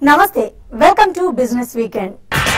నమస్తే welcome to business weekend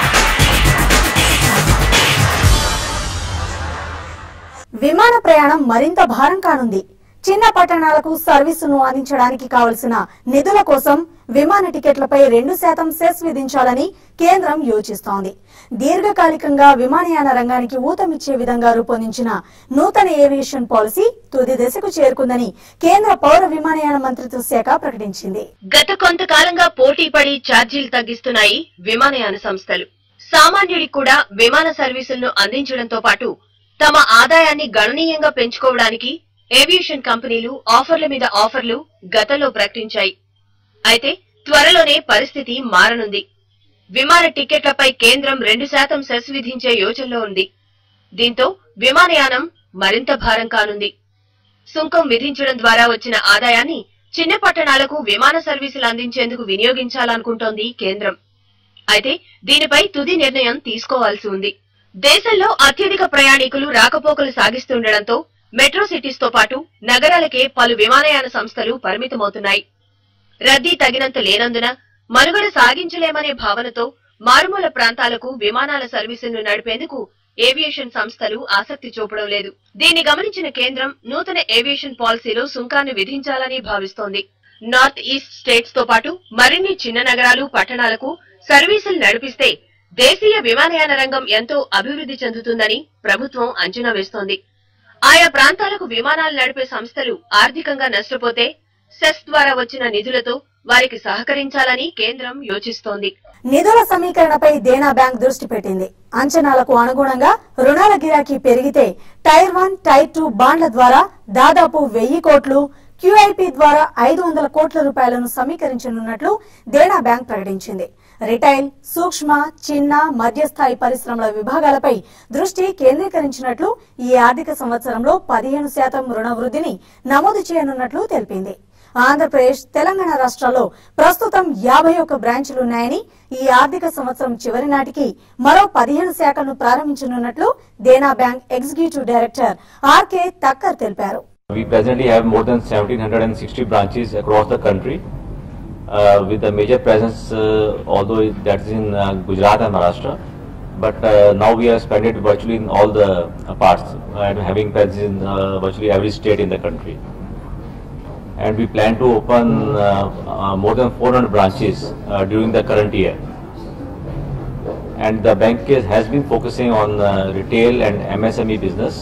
విమాన ప్రయాణం మరింత భారం కానుంది చిన్న పట్టణాలకు సర్వీసును అందించడానికి కావలసిన నిధుల కోసం విమాన టికెట్లపై రెండు శాతం సెస్ విధించాలని కేంద్రం యోచిస్తోంది దీర్ఘకాలికంగా విమానయాన రంగానికి ఊతమిచ్చే విధంగా రూపొందించిన నూతన ఏవియేషన్ పాలసీ తుది దశకు చేరుకుందని కేంద్ర పౌర విమానయాన మంత్రిత్వ శాఖ ప్రకటించింది గత కొంతకాలంగా పోటీపడి ఛార్జీలు తగ్గిస్తున్నాయి విమానయాన సంస్థలు సామాన్యుడికి కూడా విమాన సర్వీసులను అందించడంతో పాటు తమ ఆదాయాన్ని గణనీయంగా పెంచుకోవడానికి ఏవియేషన్ కంపెనీలు ఆఫర్ల మీద ఆఫర్లు గతంలో ప్రకటించాయి అయితే త్వరలోనే పరిస్థితి మారనుంది విమాన టికెట్లపై కేంద్రం రెండు శాతం సెస్ విధించే యోచనలో ఉంది దీంతో విమానయానం మరింత భారం కానుంది సుంకం విధించడం ద్వారా వచ్చిన ఆదాయాన్ని చిన్న పట్టణాలకు విమాన సర్వీసులు అందించేందుకు వినియోగించాలనుకుంటోంది కేంద్రం అయితే దీనిపై తుది నిర్ణయం తీసుకోవాల్సి ఉంది దేశంలో అత్యధిక ప్రయాణికులు రాకపోకలు సాగిస్తుండటంతో మెట్రో సిటీస్ తో పాటు నగరాలకే పలు విమానయాన సంస్థలు పరిమితమవుతున్నాయి రద్దీ తగినంత లేనందున మనుగడ సాగించలేమనే భావనతో మారుమూల ప్రాంతాలకు విమానాల సర్వీసులను నడిపేందుకు ఏవియేషన్ సంస్థలు ఆసక్తి చూపడం లేదు దీన్ని గమనించిన కేంద్రం నూతన ఏవియేషన్ పాలసీలో సుంకాన్ని విధించాలని భావిస్తోంది నార్త్ ఈస్ట్ స్టేట్స్ తో పాటు మరిన్ని చిన్న నగరాలు పట్టణాలకు సర్వీసులు నడిపిస్తే దేశీయ విమానయాన రంగం ఎంతో అభివృద్ధి చెందుతుందని ప్రభుత్వం అంచనా వేస్తోంది ఆయా ప్రాంతాలకు విమానాలు నడిపే సంస్థలు ఆర్థికంగా నష్టపోతే సెస్ ద్వారా వచ్చిన నిధులతో వారికి సహకరించాలని కేంద్రం యోచిస్తోంది నిధుల సమీకరణపై దేనా బ్యాంక్ దృష్టి పెట్టింది అంచనాలకు అనుగుణంగా రుణాల గిరాకీ పెరిగితే టైర్ వన్ టైర్ టూ బాండ్ల ద్వారా దాదాపు వెయ్యి కోట్లు క్యూఐపీ ద్వారా ఐదు వందల కోట్ల రూపాయలను సమీకరించనున్నట్లు దేనా బ్యాంక్ ప్రకటించింది రిటైల్ సూక్ష్మ చిన్న మధ్యస్థాయి పరిశ్రమల విభాగాలపై దృష్టి కేంద్రీకరించినట్లు ఈ ఆర్థిక సంవత్సరంలో పదిహేను శాతం రుణ వృద్ధిని నమోదు చేయనున్నట్లు తెలిపింది ఆంధ్రప్రదేశ్ తెలంగాణ రాష్ట్రాల్లో ప్రస్తుతం యాభై ఒక్క బ్రాంచులున్నాయని ఈ ఆర్థిక సంవత్సరం చివరి నాటికి మరో పదిహేను శాఖలను ప్రారంభించనున్నట్లు Dena bank executive director RK Thakkar తెలిపారు We presently have more than 1760 branches across the country, uh, with a major presence, uh, although it- that is in uh, Gujarat and Maharashtra. But uh, now we have expanded virtually in all the uh, parts and having presence in uh, virtually every state in the country. And we plan to open uh, uh, more than 400 branches uh, during the current year. And the bank is, has been focusing on uh, retail and MSME business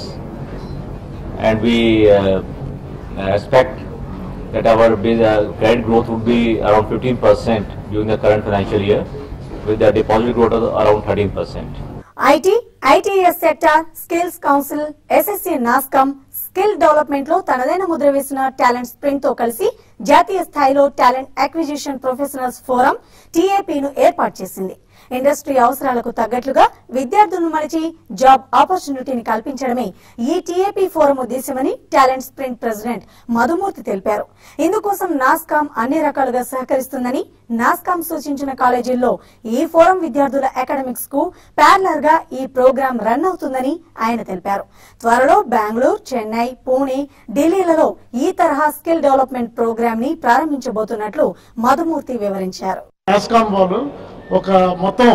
and we uh, expect that our base, uh, credit growth would be around 15% during the current financial year, with the deposit growth of around 13%. IT ITS sector skills council SSC NASSCOM skill development లో తనదైన ముద్ర వేసిన talent spring తో కలిసి జాతీయ స్థాయిలో talent acquisition professionals forum టీఏపీను ఏర్పాటు చేసింది ఇండస్ట్రీ అవసరాలకు తగ్గట్లుగా విద్యార్థులను మలిచి జాబ్ ఆపర్చునిటీని కల్పించడమే ఈ టీఏపీ ఫోరం ఉద్దేశమని టాలెంట్ స్ప్రింట్ ప్రెసిడెంట్ మధుమూర్తి తెలిపారు ఇందుకోసం నాస్కామ్ అన్ని రకాలుగా సహకరిస్తుందని నాస్కామ్ సూచించిన కాలేజీల్లో ఈ ఫోరం విద్యార్థుల అకాడమిక్స్ కు ప్యారలర్ గా ఈ ప్రోగ్రాం రన్ అవుతుందని ఆయన తెలిపారు త్వరలో బెంగళూరు చెన్నై పూణే ఢిల్లీలలో ఈ తరహా స్కిల్ డెవలప్మెంట్ ప్రోగ్రామ్ ని ప్రారంభించబోతున్నట్లు మధుమూర్తి వివరించారు నాస్కామ్ వాళ్ళు ఒక మొత్తం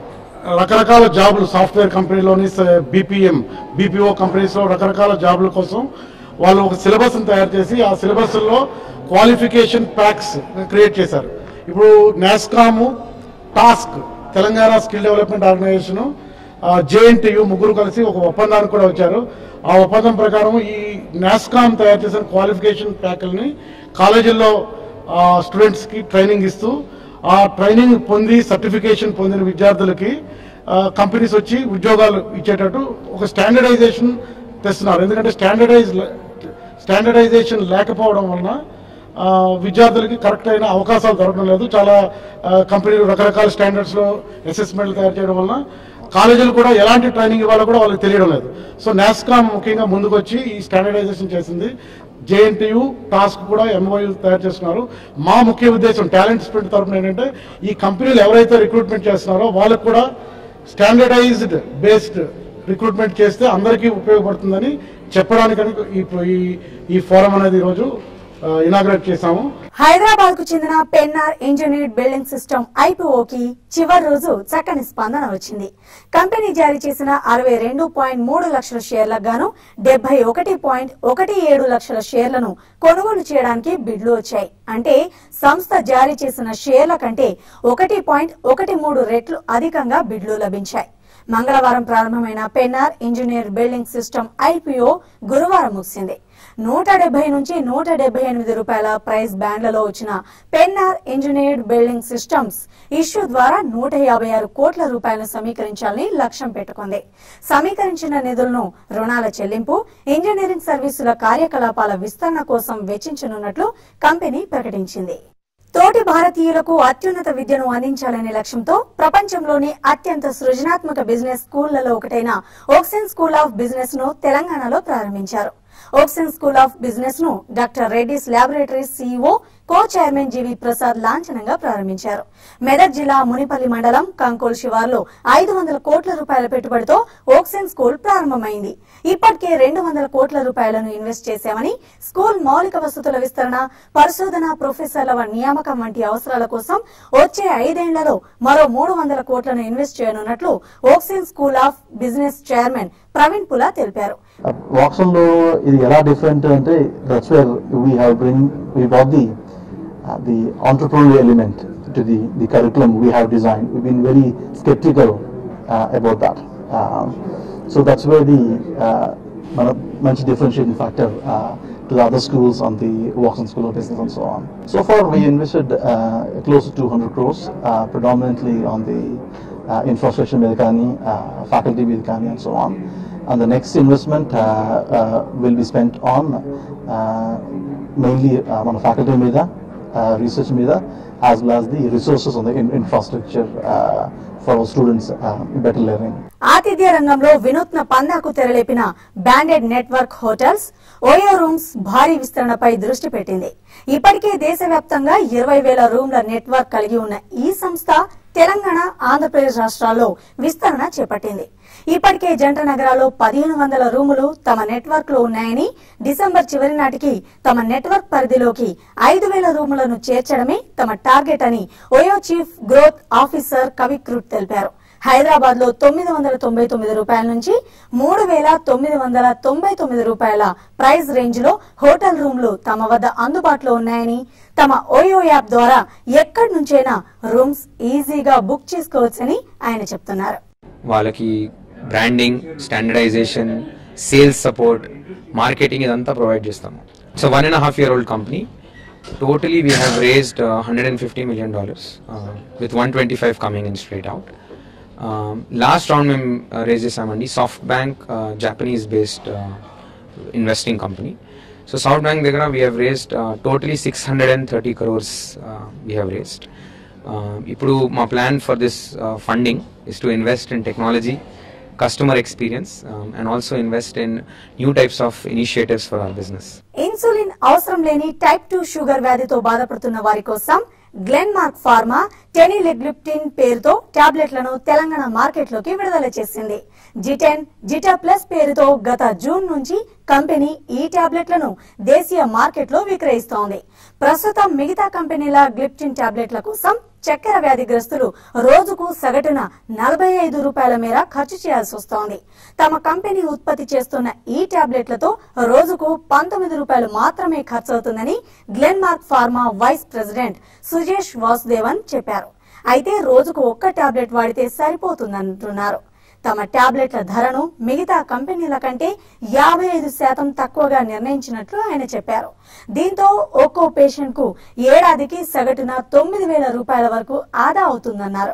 రకరకాల జాబులు సాఫ్ట్వేర్ కంపెనీలోని బీపీఎం బీపీఓ కంపెనీస్లో రకరకాల జాబుల కోసం వాళ్ళు ఒక సిలబస్ని తయారు చేసి ఆ సిలబస్లో క్వాలిఫికేషన్ ప్యాక్స్ క్రియేట్ చేశారు ఇప్పుడు NASSCOM TASK Telangana skill development organisation JNTU ముగ్గురు కలిసి ఒక ఒప్పందానికి కూడా వచ్చారు ఆ ఒప్పందం ప్రకారం ఈ నాస్కామ్ తయారు చేసిన క్వాలిఫికేషన్ ప్యాక్ల్ని కాలేజీల్లో స్టూడెంట్స్కి ట్రైనింగ్ ఇస్తూ ఆ ట్రైనింగ్ పొంది సర్టిఫికేషన్ పొందిన విద్యార్థులకి కంపెనీస్ వచ్చి ఉద్యోగాలు ఇచ్చేటట్టు ఒక స్టాండర్డైజేషన్ తెస్తున్నారు ఎందుకంటే స్టాండర్డైజ్ స్టాండర్డైజేషన్ లేకపోవడం వలన ఆ, విద్యార్థులకి కరెక్ట్ అయిన అవకాశాలు దొరకడం లేదు చాలా ఆ, కంపెనీలు రకరకాల స్టాండర్డ్స్లో అసెస్మెంట్లు తయారు చేయడం వలన కాలేజీలు కూడా ఎలాంటి ట్రైనింగ్ ఇవ్వాలో కూడా వాళ్ళకి తెలియడం లేదు సో నాస్కామ్ ముఖ్యంగా ముందుకొచ్చి ఈ స్టాండర్డైజేషన్ చేసింది జేఎన్టీయు టాస్క్ కూడా ఎంఓయూ తయారు చేస్తున్నారు మా ముఖ్య ఉద్దేశం టాలెంట్ స్ప్రింట్ తరఫున ఏంటంటే ఈ కంపెనీలు ఎవరైతే రిక్రూట్మెంట్ చేస్తున్నారో వాళ్ళకు కూడా స్టాండర్డైజ్డ్ బేస్డ్ రిక్రూట్మెంట్ చేస్తే అందరికీ ఉపయోగపడుతుందని చెప్పడానికని ఈ ఈ ఈ ఫోరం అనేది ఈరోజు ఇనాగ్రేట్ చేశాము హైదరాబాద్ కు చెందిన పెన్నార్ ఇంజనీర్డ్ బిల్డింగ్ సిస్టమ్ ఐపీఓకి చివరి రోజు చక్కని స్పందన వచ్చింది కంపెనీ జారీ చేసిన అరవై రెండు పాయింట్ మూడు లక్షల షేర్లకు గాను డెబ్బై ఒకటి పాయింట్ ఒకటి ఏడు లక్షల షేర్లను కొనుగోలు చేయడానికి బిడ్లు వచ్చాయి అంటే సంస్థ జారీ చేసిన షేర్ల కంటే ఒకటి పాయింట్ ఒకటి మూడు రెట్లు అధికంగా బిడ్లు లభించాయి మంగళవారం ప్రారంభమైన Pennar engineer building system IPO గురువారం ముగిసింది నూట డెబ్బై నుంచి నూట డెబ్బై ఎనిమిది రూపాయల ప్రైస్ బ్యాండ్లలో వచ్చిన Pennar engineered building systems issue ద్వారా నూట యాభై ఆరు కోట్ల రూపాయలను సమీకరించాలని లక్ష్యం పెట్టుకుంది సమీకరించిన నిధులను రుణాల చెల్లింపు ఇంజనీరింగ్ సర్వీసుల కార్యకలాపాల విస్తరణ కోసం వెచ్చించనున్నట్లు కంపెనీ ప్రకటించింది తోటి భారతీయులకు అత్యున్నత విద్యను అందించాలనే లక్ష్యంతో ప్రపంచంలోని అత్యంత సృజనాత్మక బిజినెస్ స్కూళ్లలో ఒకటైన ఓక్సెన్ స్కూల్ ఆఫ్ బిజినెస్ ను తెలంగాణలో ప్రారంభించారు ఓక్సెన్ స్కూల్ ఆఫ్ బిజినెస్ ను doctor Reddy's laboratories CEO co chairman G V Prasad లాంఛనంగా ప్రారంభించారు మెదక్ జిల్లా మునిపల్లి మండలం కంకోల్ శివార్లో ఐదు వందల కోట్ల రూపాయల పెట్టుబడితో ఓక్సెన్ స్కూల్ ప్రారంభమైంది ఇప్పటికే రెండు వందల కోట్ల రూపాయలను ఇన్వెస్ట్ చేశామని స్కూల్ మౌలిక వసతుల విస్తరణ పరిశోధన ప్రొఫెసర్ల నియామకం వంటి అవసరాల కోసం వచ్చే ఐదేళ్లలో మరో మూడు వందల కోట్లను ఇన్వెస్ట్ చేయనున్నట్లు Woxsen school of business chairman Praveen Pula తెలిపారు వాక్సన్ లో ఇది ఎలా డిఫరెంట్ అంటే that's where we have bring we bought the the entrepreneur element to the the curriculum we have design we been very sceptical about that so that's where the మన మంచి differentiating factor to the other schools on the Watson School of Business and so on. So far, we invested uh, close to 200 crores, uh, predominantly on the uh, infrastructure Medikani, uh, faculty Medikani, and so on. And the next investment uh, uh, will be spent on uh, mainly uh, on faculty Meda, uh, research Meda, as well as the resources on the in- infrastructure uh, for our students uh, better learning. ఆతిథ్య రంగంలో వినూత్న పందాకు తెరలేపిన branded network hotels OYO rooms భారీ విస్తరణపై దృష్టి పెట్టింది ఇప్పటికే దేశవ్యాప్తంగా ఇరవై వేల రూమ్ల నెట్వర్క్ కలిగి ఉన్న ఈ సంస్థ తెలంగాణ ఆంధ్రప్రదేశ్ రాష్ట్రాల్లో విస్తరణ చేపట్టింది ఇప్పటికే జంట నగరాల్లో పదిహేను వందల రూములు తమ నెట్వర్క్ లో ఉన్నాయని డిసెంబర్ చివరి నాటికి తమ నెట్వర్క్ పరిధిలోకి ఐదు వేల రూములను చేర్చడమే తమ టార్గెట్ అని OYO chief growth officer Kavikrut తెలిపారు హైదరాబాద్ లో తొమ్మిది వందల తొంభై తొమ్మిది రూపాయల నుంచి మూడు వేల తొమ్మిది వందల తొంభై తొమ్మిది రూపాయల ప్రైస్ రేంజ్ లో హోటల్ రూమ్లు తమ వద్ద అందుబాటులో ఉన్నాయని తమ ఓయో యాప్ ద్వారా ఎక్కడి నుంచైనా రూమ్స్ ఈజీగా బుక్ చేసుకోవచ్చని ఆయన చెప్తున్నారు వాళ్ళకి branding standardisation sales support marketing ఇదంతా ప్రొవైడ్ చేస్తాము so one and half year old company totally we have raised hundred and fifty million dollars with one twenty five coming in straight out last round మేము raise చేసామండి SoftBank Japanese based investing company so SoftBank దగ్గర we have raised totally six hundred and thirty crores we have raised ఇప్పుడు మా plan for this funding is to invest in technology customer experience and also invest in new types of initiatives for our business insulin అవసరం లేని type two sugar వ్యాధితో బాధపడుతున్న వారి కోసం Glenmark pharma టెనిలెగ్లిప్టిన్ పేరుతో టాబ్లెట్లను తెలంగాణ మార్కెట్లోకి విడుదల చేసింది జిటెన్ జిటా ప్లస్ పేరుతో గత జూన్ నుంచి కంపెనీ ఈ టాబ్లెట్లను దేశీయ మార్కెట్లో విక్రయిస్తోంది ప్రస్తుతం మిగతా కంపెనీల గ్లిప్టిన్ టాబ్లెట్ల కోసం చక్కెర వ్యాధిగ్రస్తులు రోజుకు సగటున నలభై ఐదు రూపాయల మేర ఖర్చు చేయాల్సి వస్తోంది తమ కంపెనీ ఉత్పత్తి చేస్తున్న ఈ టాబ్లెట్లతో రోజుకు పంతొమ్మిది రూపాయలు మాత్రమే ఖర్చవుతుందని Glenmark pharma vice president Sujesh Vasudevan చెప్పారు అయితే రోజుకు ఒక్క టాబ్లెట్ వాడితే సరిపోతుందంటున్నారు తమ టాబ్లెట్ల ధరను మిగతా కంపెనీల కంటే యాభై ఐదు శాతం తక్కువగా నిర్ణయించినట్లు ఆయన చెప్పారు దీంతో ఒక్కో పేషెంట్ కు ఏడాదికి సగటున తొమ్మిది వేల రూపాయల వరకు ఆదా అవుతుందన్నారు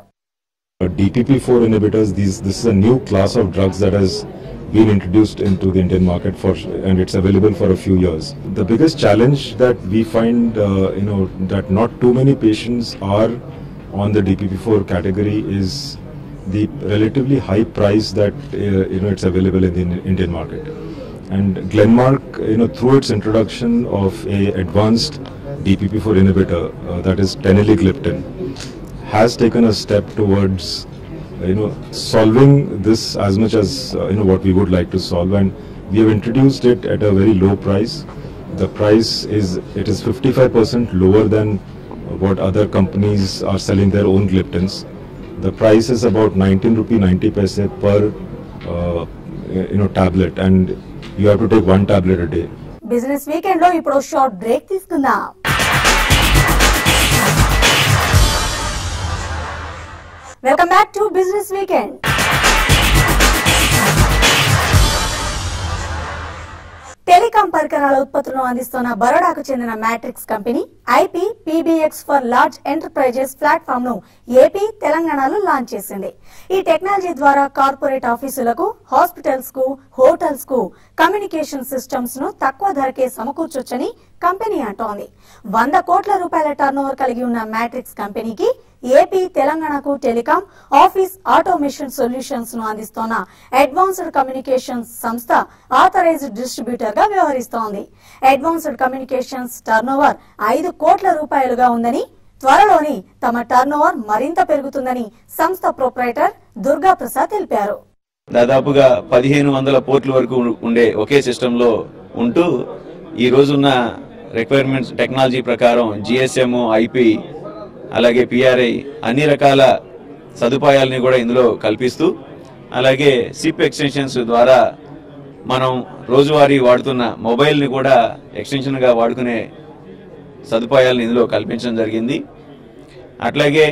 DPP-4 inhibitors, these, this is a new class of drugs that has been introduced into the Indian market for, and it's available for a few years. The biggest challenge that we find, uh, you know, that not too many patients are on the DPP-4 category is the relatively high price that, uh, you know, it's available in the Indian market. And Glenmark, you know, through its introduction of a advanced DPP-4 inhibitor, uh, that is teneligliptin, has taken a step towards uh, you know solving this as much as uh, you know what we would like to solve and we have introduced it at a very low price the price is it is 55% lower than what other companies are selling their own Liptons. The price is about 19 rupee 90 paise per uh, you know tablet, and you have to take one tablet a day. Business weekend లో ఇప్పుడు short break తీసుకుందాం welcome back to business weekend telecom పరికరాల ఉత్పత్తులను అందిస్తున్న బరోడాకు చెందిన Matrix company IP PBX for large enterprises platform ను AP తెలంగాణలో లాంచ్ చేసింది ఈ టెక్నాలజీ ద్వారా కార్పొరేట్ ఆఫీసులకు హాస్పిటల్స్ కు హోటల్స్ కు కమ్యూనికేషన్ సిస్టమ్స్ ను తక్కువ ధరకే సమకూర్చొచ్చని కంపెనీ అంటోంది వంద కోట్ల రూపాయల టర్నోవర్ కలిగి ఉన్న మ్యాట్రిక్స్ కంపెనీకి ఏపీ తెలంగాణకు టెలికాం ఆఫీస్ ఆటోమేషన్ సొల్యూషన్స్ ను అందిస్తోన్న అడ్వాన్స్డ్ కమ్యూనికేషన్స్ సంస్థ ఆథరైజ్డ్ డిస్ట్రిబ్యూటర్ గా వ్యవహరిస్తోంది అడ్వాన్స్డ్ కమ్యూనికేషన్స్ టర్నోవర్ ఐదు కోట్ల రూపాయలుగా ఉందని త్వరలోని తమ టర్నోవర్ మరింత పెరుగుతుందని సంస్థ ప్రొప్రైటర్ దుర్గా ప్రసాద్ తెలిపారు దాదాపుగా పదిహేను వందల పోర్ట్ల వరకు ఉం- ఉండే ఒకే సిస్టంలో ఉంటూ ఈ రోజున్న రిక్వైర్మెంట్స్ టెక్నాలజీ ప్రకారం జిఎస్ఎం ఐపి అలాగే పిఆర్ఐ అన్ని రకాల సదుపాయాలని కూడా ఇందులో కల్పిస్తూ అలాగే సిప్ ఎక్స్టెన్షన్స్ ద్వారా మనం రోజువారీ వాడుతున్న మొబైల్ని కూడా ఎక్స్టెన్షన్గా వాడుకునే సదుపాయాలను ఇందులో కల్పించడం జరిగింది అట్లాగే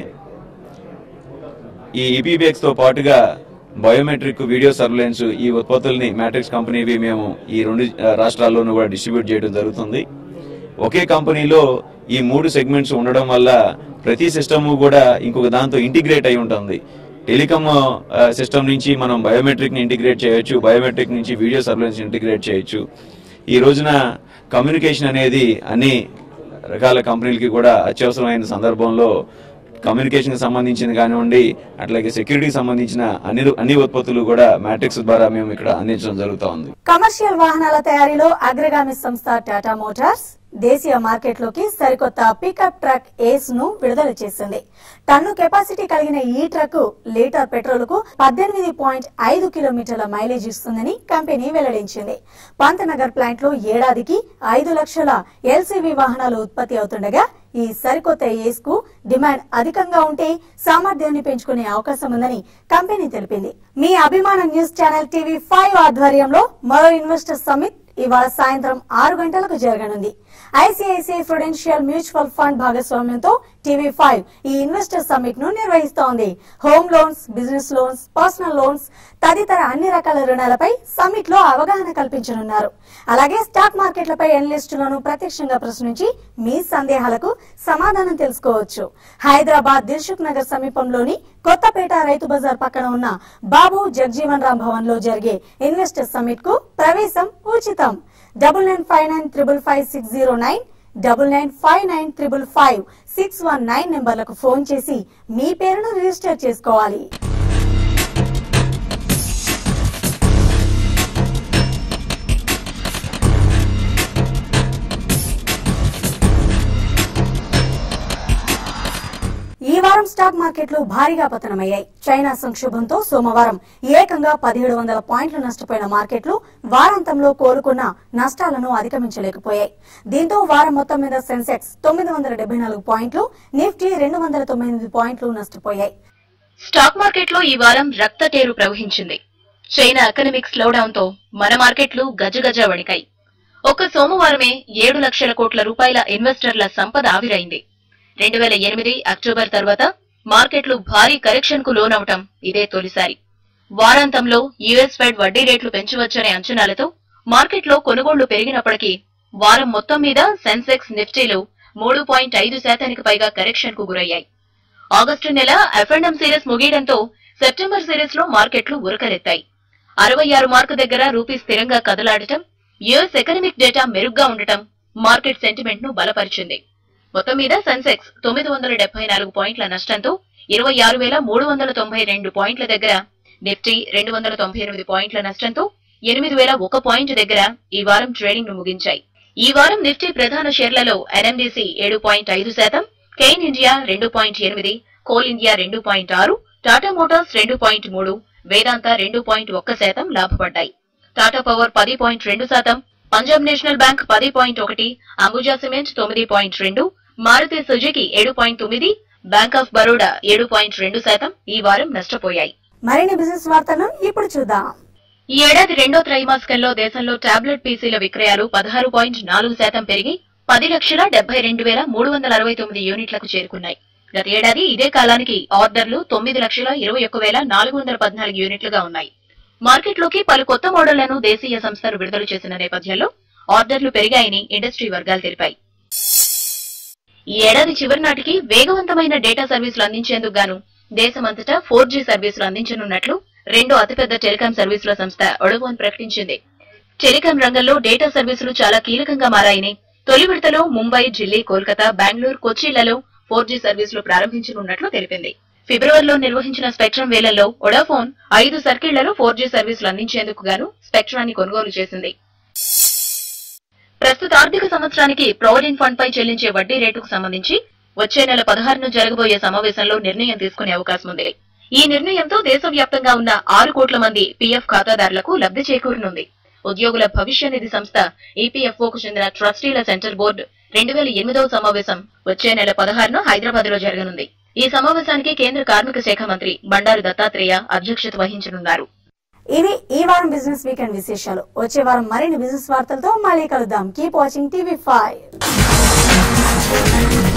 ఈ ఈపీబీఎక్స్ తో పాటుగా బయోమెట్రిక్ వీడియో సర్వేలెన్స్ ఈ ఉత్పత్తుల్ని మ్యాట్రిక్స్ కంపెనీవి మేము ఈ రెండు ఆ, రాష్ట్రాల్లోనూ కూడా డిస్ట్రిబ్యూట్ చేయడం జరుగుతుంది ఒకే కంపెనీలో ఈ మూడు సెగ్మెంట్స్ ఉండడం వల్ల ప్రతి సిస్టమ్ కూడా ఇంకొక దాంతో ఇంటిగ్రేట్ అయి ఉంటుంది టెలికామ్ సిస్టమ్ నుంచి మనం బయోమెట్రిక్ ని ఇంటిగ్రేట్ చేయొచ్చు బయోమెట్రిక్ నుంచి వీడియో సర్వేలెన్స్ ఇంటిగ్రేట్ చేయొచ్చు ఈ రోజున కమ్యూనికేషన్ అనేది అన్ని రకాల కంపెనీలకి కూడా అత్యవసరమైన సందర్భంలో కమ్యూనికేషన్ కి సంబంధించింది కానివ్వండి అట్లాగే సెక్యూరిటీకి సంబంధించిన అన్ని అన్ని ఉత్పత్తులు కూడా మ్యాట్రిక్స్ ద్వారా మేము ఇక్కడ అందించడం జరుగుతూ ఉంది కమర్షియల్ వాహనాల తయారీలో అగ్రగామి సంస్థ టాటా మోటార్స్ దేశీయ మార్కెట్లోకి సరికొత్త పికప్ ట్రక్ ఏస్ ను విడుదల చేసింది టన్ను కెపాసిటీ కలిగిన ఈ ట్రక్ లీటర్ పెట్రోల్ కు పద్దెనిమిది పాయింట్ ఐదు కిలోమీటర్ల మైలేజ్ ఇస్తుందని కంపెనీ వెల్లడించింది పంతనగర్ ప్లాంట్ లో ఏడాదికి ఐదు లక్షల ఎల్సీవీ వాహనాలు ఉత్పత్తి అవుతుండగా ఈ సరికొత్త ఏస్ కు డిమాండ్ అధికంగా ఉంటే సామర్థ్యాన్ని పెంచుకునే అవకాశం ఉందని కంపెనీ తెలిపింది మీ అభిమాన న్యూస్ ఛానల్ టీవీ ఫైవ్ ఆధ్వర్యంలో మరో ఇన్వెస్టర్ సమ్మిట్ ఇవాళ సాయంత్రం ఆరు గంటలకు జరగనుంది ఐసిఐసిఐ ప్రొడెన్షియల్ మ్యూచువల్ ఫండ్ భాగస్వామ్యంతో టీవీ ఫైవ్ ఈ ఇన్వెస్టర్ సమ్మిట్ ను నిర్వహిస్తోంది home loans business loans personal loans తదితర అన్ని రకాల రుణాలపై సమ్మిట్ లో అవగాహన కల్పించనున్నారు అలాగే స్టాక్ మార్కెట్లపై ఎనలిస్టులను ప్రత్యక్షంగా ప్రశ్నించి మీ సందేహాలకు సమాధానం తెలుసుకోవచ్చు హైదరాబాద్ దిల్సుఖ్ నగర్ సమీపంలోని కొత్తపేట రైతు బజార్ పక్కన ఉన్న బాబు జగ్జీవన్ రామ్ భవన్ లో జరిగే ఇన్వెస్టర్ సమ్మిట్ కు ప్రవేశం ఉచితం double nine five nine triple five six zero nine double nine five nine triple five six one nine నెంబర్లకు ఫోన్ చేసి మీ పేరును రిజిస్టర్ చేసుకోవాలి ఈ వారం స్టాక్ మార్కెట్లు భారీగా పతనమయ్యాయి చైనా సంక్షోభంతో సోమవారం ఏకంగా పదిహేడు వందల పాయింట్లు నష్టపోయిన మార్కెట్లు వారాంతంలో కోలుకున్న నష్టాలను అధిగమించలేకపోయాయి దీంతో వారం మొత్తం మీద సెన్సెక్స్ తొమ్మిది వందల డెబ్బై నాలుగు పాయింట్లు నిఫ్టీ రెండు వందల తొంభై ఎనిమిది పాయింట్లు నష్టపోయాయి స్టాక్ మార్కెట్లో ఈ వారం రక్తటేరు ప్రవహించింది చైనా ఎకనామిక్ స్లోడౌన్ తో మన మార్కెట్లు గజగజ వణికాయి ఒక్క సోమవారమే ఏడు లక్షల కోట్ల రూపాయల ఇన్వెస్టర్ల సంపద ఆవిరైంది రెండు వేల ఎనిమిది అక్టోబర్ తర్వాత మార్కెట్లు భారీ కరెక్షన్ కు లోనవటం ఇదే తొలిసారి వారాంతంలో యుఎస్ ఫెడ్ వడ్డీ రేట్లు పెంచవచ్చనే అంచనాలతో మార్కెట్లో కొనుగోళ్లు పెరిగినప్పటికీ వారం మొత్తం మీద సెన్సెక్స్ నిఫ్టీలు మూడు పాయింట్ ఐదు శాతానికి పైగా కరెక్షన్ కు గురయ్యాయి ఆగస్టు నెల ఎఫ్ఎండ్ఎం సిరీస్ ముగియడంతో సెప్టెంబర్ సిరీస్ లో మార్కెట్లు ఉరకలెత్తాయి అరవై ఆరు మార్కు దగ్గర రూపీ స్థిరంగా కదలాడటం యుఎస్ ఎకనామిక్ డేటా మెరుగ్గా ఉండటం మార్కెట్ సెంటిమెంట్ ను బలపరిచింది మొత్తం మీద సెన్సెక్స్ తొమ్మిది వందల డెబ్బై నాలుగు పాయింట్ల నష్టంతో ఇరవై ఆరు వేల మూడు వందల తొంభై రెండు పాయింట్ల దగ్గర నిఫ్టీ రెండు వందల తొంభై ఎనిమిది పాయింట్ల నష్టంతో ఎనిమిది వేల ఒక పాయింట్ దగ్గర ఈ వారం ట్రేడింగ్ ను ముగించాయి ఈ వారం నిఫ్టీ ప్రధాన షేర్లలో ఎన్ఎండిసి ఏడు పాయింట్ ఐదు శాతం కెయిన్ ఇండియా రెండు పాయింట్ ఎనిమిది కోల్ ఇండియా రెండు పాయింట్ ఆరు టాటా మోటార్స్ రెండు పాయింట్ మూడు వేదాంత రెండు పాయింట్ ఒక్క శాతం లాభపడ్డాయి టాటా పవర్ పది పాయింట్ రెండు శాతం పంజాబ్ నేషనల్ బ్యాంక్ పది పాయింట్ ఒకటి అంబుజా సిమెంట్ తొమ్మిది పాయింట్ రెండు మారుతి సుజుకి ఏడు పాయింట్ తొమ్మిది బ్యాంక్ ఆఫ్ బరోడా ఏడు పాయింట్ రెండు శాతం ఈ వారం నష్టపోయాయి మరిన్ని బిజినెస్ వార్తలను ఇప్పుడు చూద్దాం ఈ ఏడాది రెండో త్రైమాసికంలో దేశంలో టాబ్లెట్ పీసీల విక్రయాలు పదహారు పాయింట్ నాలుగు శాతం పెరిగి పది లక్షల డెబ్బై రెండు వేల మూడు వందల అరవై తొమ్మిది యూనిట్లకు చేరుకున్నాయి గత ఏడాది ఇదే కాలానికి ఆర్డర్లు తొమ్మిది లక్షల ఇరవై ఒక్క వేల నాలుగు వందల పద్నాలుగు యూనిట్లుగా ఉన్నాయి మార్కెట్లోకి పలు కొత్త మోడళ్లను దేశీయ సంస్థలు విడుదల చేసిన నేపథ్యంలో ఆర్డర్లు పెరిగాయని ఇండస్ట్రీ వర్గాలు తెలిపాయి ఈ ఏడాది చివరి నాటికి వేగవంతమైన డేటా సర్వీసులు అందించేందుకు గాను దేశమంతటా ఫోర్ జీ సర్వీసులు అందించనున్నట్లు రెండో అతిపెద్ద టెలికాం సర్వీసుల సంస్థ ఒడవోన్ ప్రకటించింది టెలికాం రంగంలో డేటా సర్వీసులు చాలా కీలకంగా మారాయని తొలి విడతలో ముంబై ఢిల్లీ కోల్కతా బెంగళూరు కొచ్చిలలో ఫోర్ జీ సర్వీసులు ప్రారంభించనున్నట్లు తెలిపింది ఫిబ్రవరిలో నిర్వహించిన స్పెక్ట్రమ్ వేలంలో ఒడాఫోన్ ఐదు సర్కిళ్లలో ఫోర్ జీ సర్వీసులు అందించేందుకు గాను స్పెక్ట్రాన్ని కొనుగోలు చేసింది ప్రస్తుత ఆర్థిక సంవత్సరానికి ప్రావిడెంట్ ఫండ్ పై చెల్లించే వడ్డీ రేటుకు సంబంధించి వచ్చే నెల పదహారును జరగబోయే సమావేశంలో నిర్ణయం తీసుకునే అవకాశం ఉంది ఈ నిర్ణయంతో దేశవ్యాప్తంగా ఉన్న ఆరు కోట్ల మంది పీఎఫ్ ఖాతాదారులకు లబ్ధి చేకూరనుంది ఉద్యోగుల భవిష్య నిధి సంస్థ ఈపీఎఫ్ఓకు చెందిన ట్రస్టీల సెంటర్ బోర్డు రెండు వేల ఎనిమిదవ సమావేశం వచ్చే నెల పదహారున హైదరాబాద్ లో జరగనుంది ఈ సమావేశానికి కేంద్ర కార్మిక శాఖ మంత్రి బండారు దత్తాత్రేయ అధ్యక్షత వహించనున్నారు ఇవి ఈ వారం బిజినెస్ వీకెండ్ విశేషాలు వచ్చే వారం మరిన్ని బిజినెస్ వార్తలతో మళ్ళీ కలుద్దాం కీప్ వాచింగ్ టీవీ ఫైవ్